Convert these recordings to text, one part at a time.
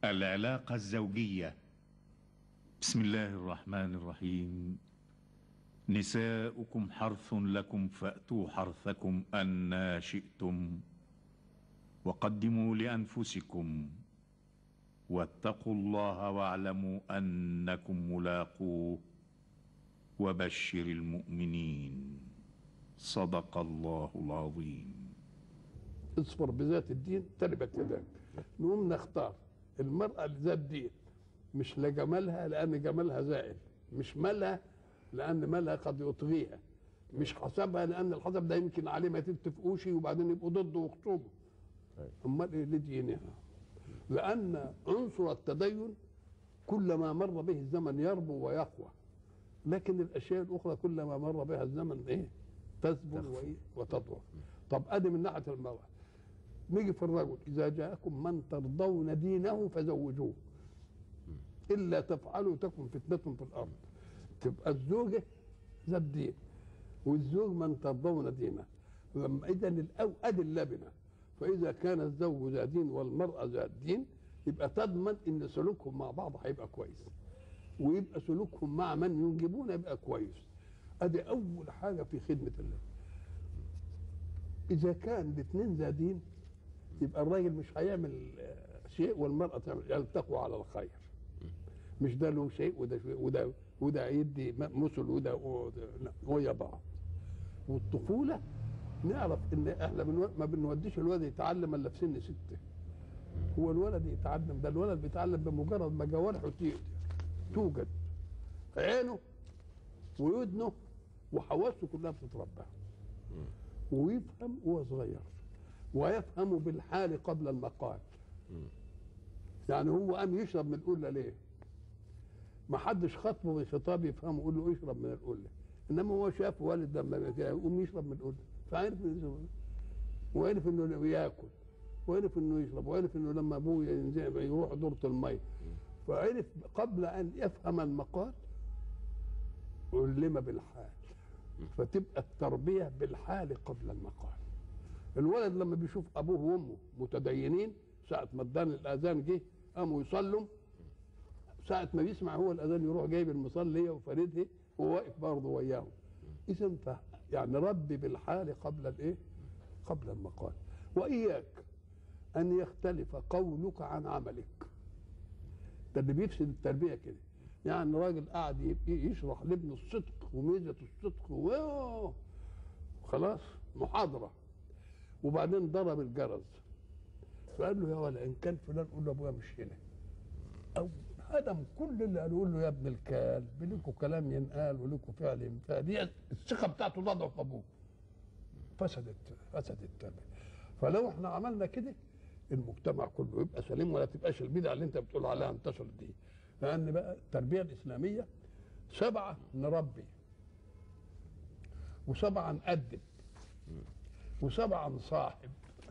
العلاقة الزوجية بسم الله الرحمن الرحيم نساؤكم حرث لكم فأتوا حرثكم أنا شئتم وقدموا لأنفسكم واتقوا الله واعلموا أنكم ملاقوه وبشر المؤمنين صدق الله العظيم اصبر بذات الدين تربت يداك نقوم نختار المرأة ذات دين مش لجمالها لأن جمالها زائل مش مالها لأن مالها قد يطغيها مش حسبها لأن الحسب ده يمكن عليه ما تتفقوش وبعدين يبقوا ضده ويخصموا أمال إيه لدينها لأن عنصر التدين كلما مر به الزمن يربو ويقوى لكن الأشياء الأخرى كلما مر بها الزمن إيه تثبت وإيه؟ وتضعف طب ادي من ناحيه المراه نيجي في الرجل اذا جاءكم من ترضون دينه فزوجوه الا تفعلوا تكن فتنه في الارض تبقى الزوجه ذات دين والزوج من ترضون دينه لما اذا الأو ادي اللبنه فاذا كان الزوج ذا دين والمراه ذات دين يبقى تضمن ان سلوكهم مع بعض هيبقى كويس ويبقى سلوكهم مع من ينجبون يبقى كويس ادي اول حاجه في خدمه الله اذا كان الاثنين ذا دين يبقى الراجل مش هيعمل آه، شيء والمراه تعمل يلتقوا على الخير مش ده له شيء وده شيء وده وده يدي م- مثل وده وده- لا، ويا بعض والطفوله نعرف ان احنا بنو... ما بنوديش الولد يتعلم الا في سن سته هو الولد يتعلم ده الولد بيتعلم بمجرد ما جوارحه ت- توجد عينه وودنه وحواسه كلها بتتربى ويفهم وهو صغير ويفهم بالحال قبل المقال يعني هو قام يشرب من القله ليه؟ ما حدش خاطبه بخطاب يفهمه يقول له اشرب من القله انما هو شاف والد لما كده يقوم يشرب من القله فعرف انه يشرب وعرف انه ياكل وعرف انه يشرب وعرف انه لما ابوه ينزل يروح دوره الميه فعرف قبل ان يفهم المقال علم بالحال فتبقى التربيه بالحال قبل المقال الولد لما بيشوف ابوه وامه متدينين ساعه ما ادان الاذان جه قاموا يصلوا ساعه ما بيسمع هو الاذان يروح جايب المصليه وفاردها وواقف برضه وياهم اذا ف يعني ربي بالحال قبل الايه؟ قبل المقال واياك ان يختلف قولك عن عملك ده اللي بيفسد التربيه كده يعني راجل قاعد ي- يشرح لابنه الصدق وميزه الصدق و خلاص محاضره وبعدين ضرب الجرس فقال له يا ولا ان كان فلان قول له ابويا مش هنا او هدم كل اللي قالوا له يا ابن الكلب لكم كلام ينقال ولكم فعل ينفعل دي الثقه بتاعته تضعف ابوه فسدت فسدت التربيه فلو احنا عملنا كده المجتمع كله يبقى سليم ولا تبقاش البدع اللي انت بتقول عليها انتشرت دي لان بقى التربيه الاسلاميه سبعه نربي وسبعه نأدب وسبعه نصاحب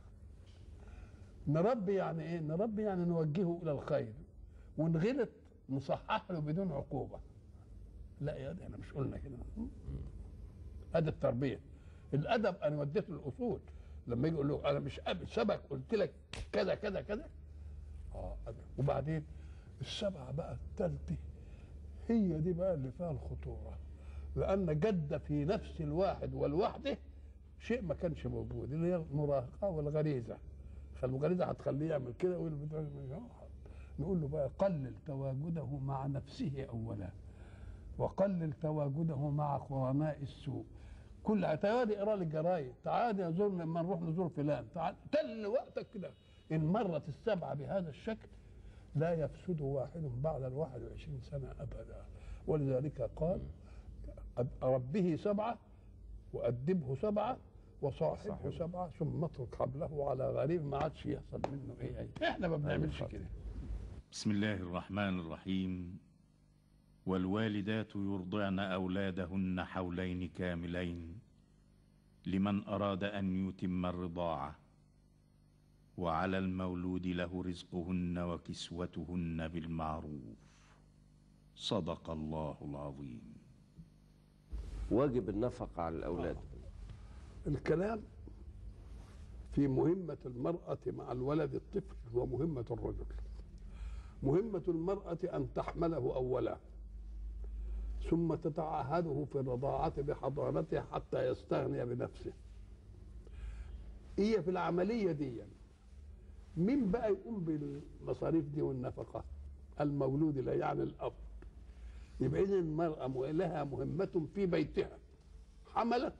نربي يعني ايه؟ نربي يعني نوجهه الى الخير وان غلط نصحح له بدون عقوبه لا يا دي احنا مش قلنا كده ادي التربيه الادب انا وديته الاصول لما يجي يقول له انا مش قابل سبق قلت لك كذا كذا كذا اه أدب. وبعدين السبعه بقى الثالثه هي دي بقى اللي فيها الخطوره لان جد في نفس الواحد والوحده شيء ما كانش موجود اللي هي المراهقه والغريزه فالغريزه هتخليه يعمل كده ويقول له نقول له بقى قلل تواجده مع نفسه اولا وقلل تواجده مع قرناء السوء كل تعالى اقرا لي الجرايد تعالى نزور لما نروح نزور فلان تعال تل وقتك كده ان مرت السبعه بهذا الشكل لا يفسد واحد بعد الواحد وعشرين سنة أبدا ولذلك قال ربه سبعة وأدبه سبعة وصاحبه سبعة ثم اترك حبله على غريب ما عادش يحصل منه ايه ايه احنا ما بنعملش كده بسم الله الرحمن الرحيم والوالدات يرضعن أولادهن حولين كاملين لمن أراد أن يتم الرضاعة وعلى المولود له رزقهن وكسوتهن بالمعروف صدق الله العظيم واجب النفقة على الأولاد الكلام في مهمة المرأة مع الولد الطفل ومهمة الرجل مهمة المرأة أن تحمله أولا ثم تتعهده في الرضاعة بحضانته حتى يستغني بنفسه هي في العملية دي مين بقى يقوم بالمصاريف دي والنفقة المولود لا يعني الأب يبقى إذن المرأة م- لها مهمة في بيتها حملت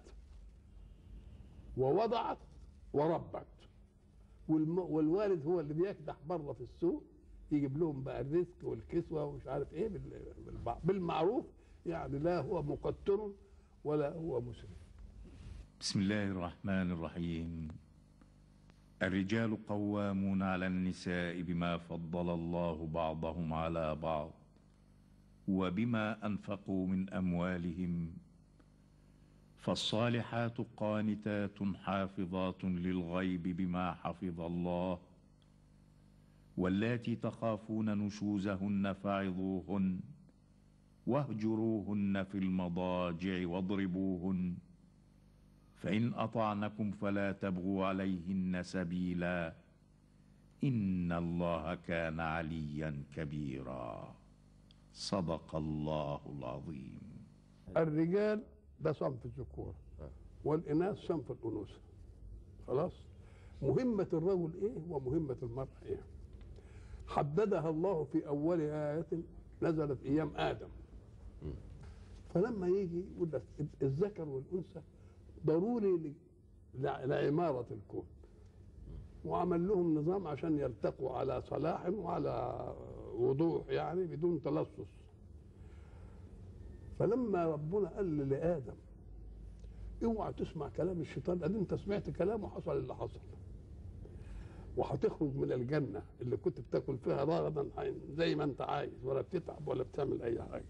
ووضعت وربت والم... والوالد هو اللي بيكدح بره في السوق يجيب لهم بقى الرزق والكسوه ومش عارف ايه بال... بالب- بالمعروف يعني لا هو مقتر ولا هو مسرف بسم الله الرحمن الرحيم الرجال قوامون على النساء بما فضل الله بعضهم على بعض وبما انفقوا من اموالهم فالصالحات قانتات حافظات للغيب بما حفظ الله واللاتي تخافون نشوزهن فعظوهن واهجروهن في المضاجع واضربوهن فإن أطعنكم فلا تبغوا عليهن سبيلا إن الله كان عليا كبيرا صدق الله العظيم الرجال ده صنف الذكور والاناث صنف الانوثه خلاص مهمه الرجل ايه ومهمه المراه ايه حددها الله في اول ايه نزلت ايام ادم فلما يجي يقول لك الذكر والانثى ضروري ل- لع- لعماره الكون وعمل لهم نظام عشان يرتقوا على صلاح وعلى وضوح يعني بدون تلصص فلما ربنا قال لادم اوعى تسمع كلام الشيطان ادي انت سمعت كلامه حصل اللي حصل وهتخرج من الجنه اللي كنت بتاكل فيها رغدا زي ما انت عايز ولا بتتعب ولا بتعمل اي حاجه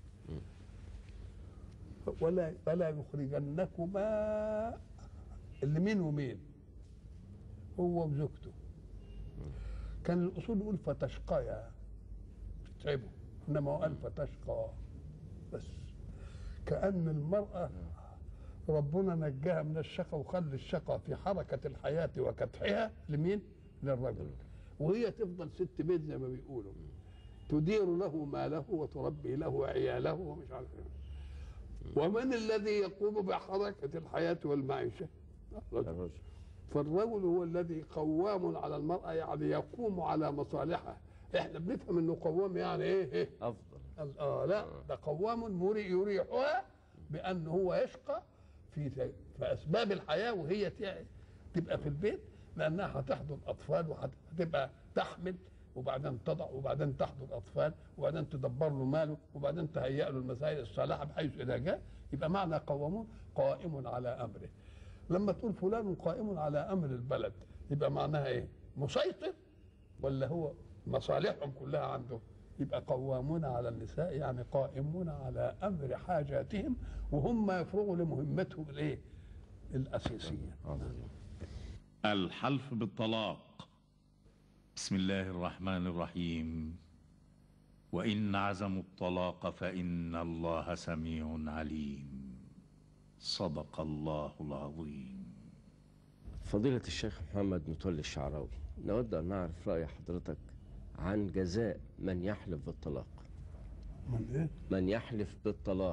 ولا فلا يخرجنكما اللي مين ومين هو وزوجته كان الاصول يقول فتشقيا تتعبوا انما هو قال فتشقى بس كأن المرأة ربنا نجاها من الشقى وخلى الشقى في حركة الحياة وكدحها لمين؟ للرجل وهي تفضل ست بيت زي ما بيقولوا تدير له ماله وتربي له عياله ومش عارف ايه ومن الذي يقوم بحركة الحياة والمعيشة؟ الرجل الرجل فالرجل هو الذي قوام على المرأة يعني يقوم على مصالحها احنا بنفهم انه قوام يعني ايه, إيه؟ افضل اه لا ده قوام مري يريحها بان هو يشقى في في اسباب الحياه وهي ت- تبقى في البيت لانها هتحضن اطفال وهتبقى تحمل وبعدين تضع وبعدين تحضن اطفال وبعدين تدبر له ماله وبعدين تهيئ له المسائل الصالحه بحيث اذا جاء يبقى معنى قوامون قائم على امره لما تقول فلان قائم على امر البلد يبقى معناها ايه؟ مسيطر ولا هو مصالحهم كلها عنده يبقى قوامون على النساء يعني قائمون على امر حاجاتهم وهم يفرغوا لمهمتهم الايه؟ الاساسيه. الحلف بالطلاق بسم الله الرحمن الرحيم وإن عزموا الطلاق فإن الله سميع عليم صدق الله العظيم فضيلة الشيخ محمد متولي الشعراوي نود أن نعرف رأي حضرتك عن جزاء من يحلف بالطلاق من ايه؟ من يحلف بالطلاق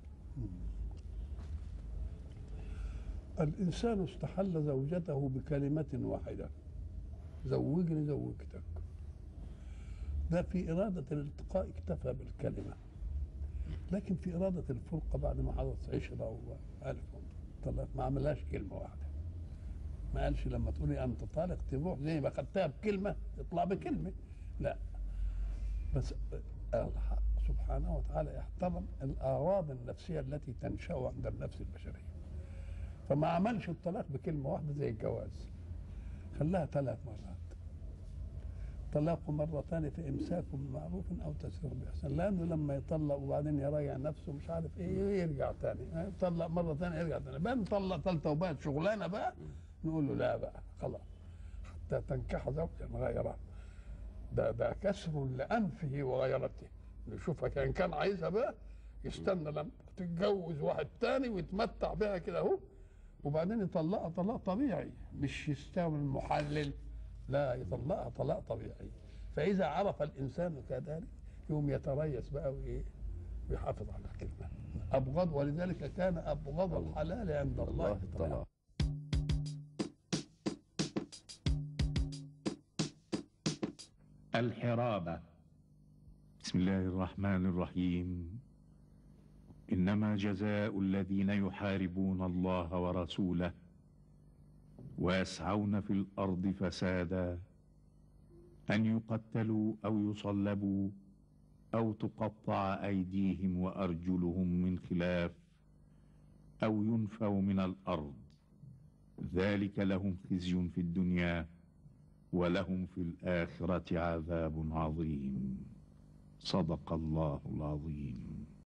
الانسان استحل زوجته بكلمه واحده زوجني زوجتك ده في اراده الالتقاء اكتفى بالكلمه لكن في اراده الفرقه بعد ما حدث عشره والف طلق ما عملهاش كلمه واحده ما قالش لما تقولي انت طالق تروح زي ما خدتها بكلمه اطلع بكلمه لا بس الحق سبحانه وتعالى احترم الاغراض النفسيه التي تنشا عند النفس البشريه فما عملش الطلاق بكلمه واحده زي الجواز خلاها ثلاث مرات طلاق مرتان في امساك بمعروف او تسريح باحسان لانه لما يطلق وبعدين يراجع نفسه مش عارف ايه يرجع تاني يطلق مره ثانيه يرجع تاني بقى نطلق ثالثه وبقت شغلانه بقى نقول له لا بقى خلاص حتى تنكح زوجا غيره ده ده كسر لانفه وغيرته نشوفها كان كان عايزها بقى يستنى لما تتجوز واحد تاني ويتمتع بها كده اهو وبعدين يطلقها طلاق طبيعي مش يستعمل المحلل لا يطلقها طلاق طبيعي فاذا عرف الانسان كذلك يوم يتريث بقى وايه ويحافظ على كلمه ابغض ولذلك كان ابغض الحلال عند الله الله الطلاق الطلاق الحرابة بسم الله الرحمن الرحيم إنما جزاء الذين يحاربون الله ورسوله ويسعون في الأرض فسادا أن يقتلوا أو يصلبوا أو تقطع أيديهم وأرجلهم من خلاف أو ينفوا من الأرض ذلك لهم خزي في الدنيا ولهم في الآخرة عذاب عظيم صدق الله العظيم